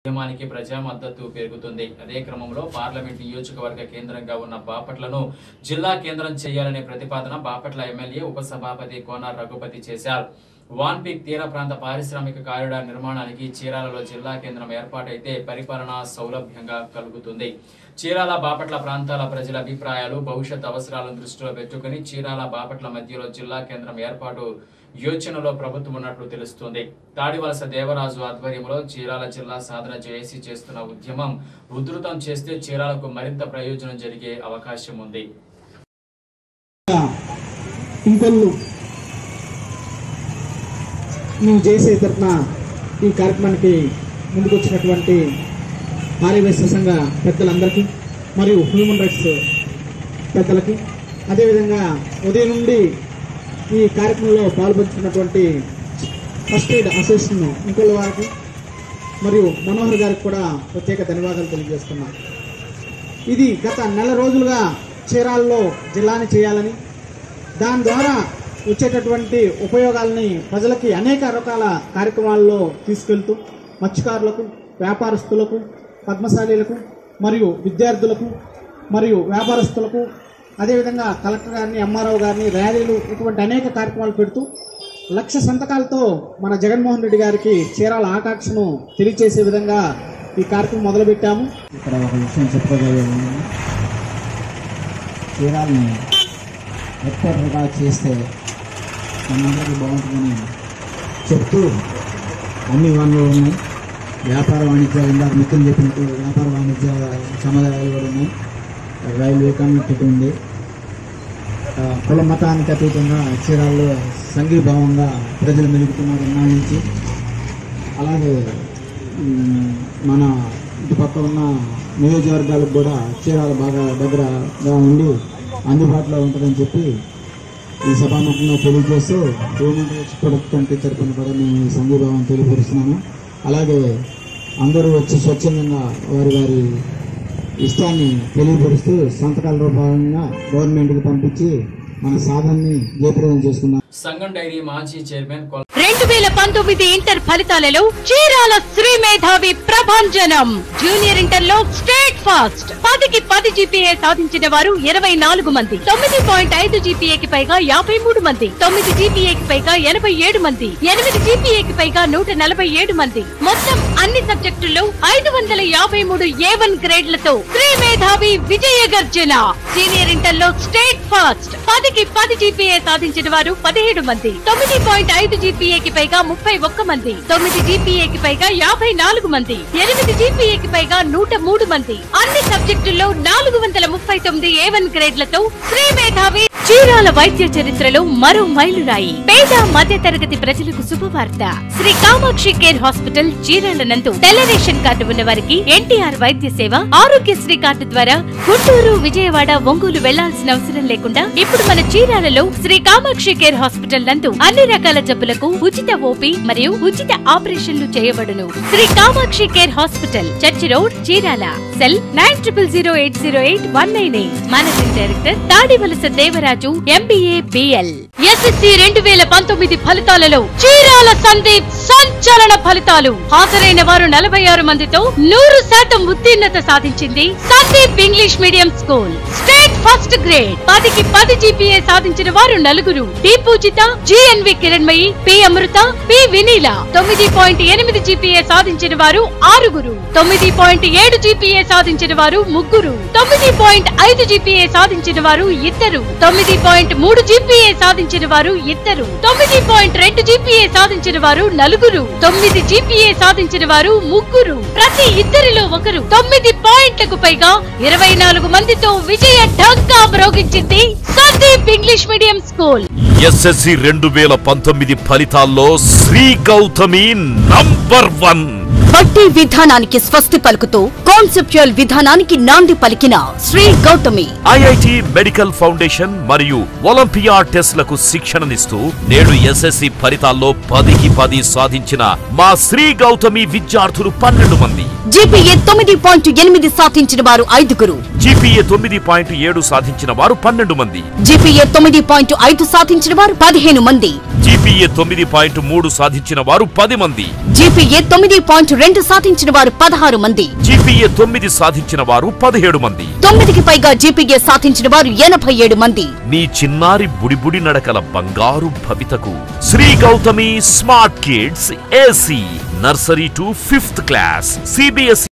ఉద్యమానికి ప్రజా మద్దతు పెరుగుతుంది అదే క్రమంలో పార్లమెంట్ నియోజకవర్గ కేంద్రంగా ఉన్న బాపట్లను జిల్లా కేంద్రం చేయాలనే ప్రతిపాదన బాపట్ల ఎమ్మెల్యే ఉపసభాపతి కోన రఘుపతి చేశారు వాన్ పీక్ తీర ప్రాంత పారిశ్రామిక కారిడార్ నిర్మాణానికి చీరాలలో జిల్లా కేంద్రం ఏర్పాటైతే పరిపాలన సౌలభ్యంగా కలుగుతుంది చీరాల బాపట్ల ప్రాంతాల ప్రజల అభిప్రాయాలు భవిష్యత్ అవసరాలను దృష్టిలో పెట్టుకుని చీరాల బాపట్ల మధ్యలో జిల్లా కేంద్రం ఏర్పాటు యోచనలో ప్రభుత్వం ఉన్నట్లు తెలుస్తోంది తాడివలస దేవరాజు ఆధ్వర్యంలో చీరాల జిల్లా సాధన చేసి చేస్తున్న ఉద్యమం ఉధృతం చేస్తే చీరాలకు మరింత ప్రయోజనం జరిగే అవకాశం ఉంది ఇంకొల్లు మేము చేసే తరఫున ఈ కార్యక్రమానికి ముందుకు వచ్చినటువంటి ఆర్యవేశ సంఘ పెద్దలందరికీ మరియు హ్యూమన్ రైట్స్ పెద్దలకి అదేవిధంగా ఉదయం నుండి ఈ కార్యక్రమంలో పాల్పంచుకున్నటువంటి ఫస్ట్ ఎయిడ్ అసోసియేషన్ ఇంకొల్ల వారికి మరియు మనోహర్ గారికి కూడా ప్రత్యేక ధన్యవాదాలు తెలియజేస్తున్నాం ఇది గత నెల రోజులుగా చీరాల్లో జిల్లాని చేయాలని దాని ద్వారా వచ్చేటటువంటి ఉపయోగాలని ప్రజలకి అనేక రకాల కార్యక్రమాల్లో తీసుకెళ్తూ మత్స్యకారులకు వ్యాపారస్తులకు పద్మశాలీలకు మరియు విద్యార్థులకు మరియు వ్యాపారస్తులకు అదేవిధంగా కలెక్టర్ గారిని ఎంఆర్ఓ గారిని ర్యాలీలు ఇటువంటి అనేక కార్యక్రమాలు పెడుతూ లక్ష సంతకాలతో మన జగన్మోహన్ రెడ్డి గారికి చీరాల ఆకాంక్షను తెలియచేసే విధంగా ఈ కార్యక్రమం మొదలుపెట్టాము ఇక్కడ ఒక విషయం చెప్పుకోగలిగాను చీరాలని హెడ్ క్వార్టర్గా చేస్తే మనందరికీ బాగుంటుందని చెప్తూ అన్ని వనరులు ఉన్నాయి వ్యాపార వాణిజ్య ఇందాక మిత్రులు చెప్పినట్టు వ్యాపార వాణిజ్య సముదాయాలు కూడా ఉన్నాయి రైల్వే కమ్యూనిటీ ఉంది ఆ, కుల మతానికి అతీతంగా చీరాల్లో సంఘీభావంగా ప్రజలు మెలుగుతున్నారు ఎన్నాళ్ళ నుంచి అలాగే మ్, మన ఇటుపక్క ఉన్న నియోజకవర్గాలకు కూడా చీరాల బాగా దగ్గరగా ఉండి అందుబాటులో ఉంటుందని చెప్పి ఈ సభాముఖంగా తెలియజేస్తూ హ్యూమన్ రైట్స్ ప్రొడక్ట్ కమిటీ తరఫున కూడా మేము ఈ సంఘీభావం తెలియపరుస్తున్నాము అలాగే అందరూ వచ్చి స్వచ్ఛందంగా వారి వారి ఇష్టాన్ని తెలియపరుస్తూ సంతకాల రూపంగా గవర్నమెంట్కి పంపించి మన సాధనని జయప్రదం చేసుకున్నాం సంఘం డైరీ మాజీ చైర్మన్ కొల్ రెండు వేల పంతొమ్మిది ఇంటర్ ఫలితాలలో చీరాల శ్రీ మేధావి ప్రభంజనం జూనియర్ ఇంటర్ లో స్టేట్ ఫాస్ట్ పదికి పది జీపీఏ సాధించిన వారు ఇరవై నాలుగు మంది తొమ్మిది పాయింట్ ఐదు జీపీఏకి పైగా యాభై మూడు మంది తొమ్మిది జీపీఏకి పైగా ఎనభై ఏడు మంది ఎనిమిది జీపీఏకి పైగా నూట నలభై ఏడు మంది మొత్తం అన్ని సబ్జెక్టుల్లో ఐదు వందల యాభై మూడు ఏ వన్ గ్రేడ్లతో శ్రీ మేధావి విజయ గర్జన సీనియర్ ఇంటర్ లో స్టేట్ ఫాస్ట్ పదికి పది జీపీఏ సాధించిన వారు పదిహేడు మంది తొమ్మిది పాయింట్ ఐదు జీపీఏకి పైగా ముప్పై ఒక్క మంది తొమ్మిది జీపీఏకి పైగా యాభై నాలుగు మంది ఎనిమిది జీపీఏకి పైగా నూట మూడు మంది అన్ని సబ్జెక్టుల్లో నాలుగు వందల ముప్పై తొమ్మిది ఏ వన్ గ్రేడ్లతో శ్రీ మేధావి చీరాల వైద్య చరిత్రలో మరో మైలురాయి పేద మధ్య తరగతి ప్రజలకు శుభవార్త శ్రీ కామాక్షి కేర్ హాస్పిటల్ చీరాల నందు తెల్ల రేషన్ కార్డు ఉన్న వారికి ఎన్టీఆర్ వైద్య సేవ ఆరోగ్యశ్రీ కార్డు ద్వారా గుంటూరు విజయవాడ ఒంగోలు వెళ్లాల్సిన అవసరం లేకుండా ఇప్పుడు మన చీరాలలో శ్రీ కామాక్షి కేర్ హాస్పిటల్ నందు అన్ని రకాల జబ్బులకు ఉచిత ఓపీ మరియు ఉచిత ఆపరేషన్లు చేయబడును Shri Kamakshi care hospital church road Chirala cell nine triple zero eight zero eight one nine eight managing director Tadivalasa Devaraju MBA BL SSC రెండు వేల పంతొమ్మిది ఫలితాలలో చీరాల సందీప్ సంచలన ఫలితాలు హాజరైన వారు నలభై ఆరు మందితో నూరు శాతం ఉత్తీర్ణత సాధించింది Sandeep English medium school state first grade పదికి పది జీపీఏ సాధించిన వారు నలుగురు D Pujitha GNV Kiranmayi P Amrutha P Vineela తొమ్మిది పాయింట్ ఎనిమిది జీపీఏ సాధించిన వారు ఆరుగురు తొమ్మిది పాయింట్ ఏడు జీపీఏ సాధించిన వారు ముగ్గురు తొమ్మిది పాయింట్ ఐదు జీపీఏ సాధించిన వారు ఇద్దరు తొమ్మిది పాయింట్ మూడు జీపీఏ సాధించిన వారు ఇద్దరు తొమ్మిది పాయింట్ రెండు జీపీఏ సాధించిన వారు నలుగురు తొమ్మిది జీపీఏ సాధించిన వారు ముగ్గురు ప్రతి ఇద్దరిలో ఒకరు తొమ్మిది పాయింట్లకు పైగా ఇరవై నాలుగు మందితో విజయ ఢంకా మ్రోగించింది Sandeep English medium school SSC రెండు వేల పంతొమ్మిది ఫలితాల్లో శ్రీ గౌతమి నంబర్ వన్ బట్టి విధానానికి స్వస్తి పలుకుతూ కాన్సెప్చువల్ విధానానికి నాంది పలికిన Shri Gautami IIT medical foundation మరియు ఒలింపియా టెస్ట్లకు శిక్షణనిస్తూ నేడు ఎస్ఎస్సి ఫలితాల్లో పదికి పది సాధించిన మా శ్రీ గౌతమి విద్యార్థులు పన్నెండు మంది జీపీఏ తొమ్మిది పాయింట్ ఎనిమిది సాధించిన వారు ఐదుగురు జీపీఏ తొమ్మిది పాయింట్ ఏడు సాధించిన వారు పన్నెండు మంది జీపీఏ తొమ్మిది పాయింట్ ఐదు సాధించిన వారు పదిహేను మంది జీపీఏ తొమ్మిది పాయింట్ మూడు సాధించిన వారు పది మంది జీపీఏ తొమ్మిది పాయింట్ రెండు సాధించిన వారు పదహారు మంది జీపీఏ తొమ్మిది సాధించిన వారు పదిహేడు మంది తొమ్మిదికి పైగా జీపీఏ సాధించిన వారు ఎనభై ఏడు మంది నీ చిన్నారి బుడిబుడి నడకల బంగారు భవితకు Shri Gautami smart kids AC nursery to fifth class CBS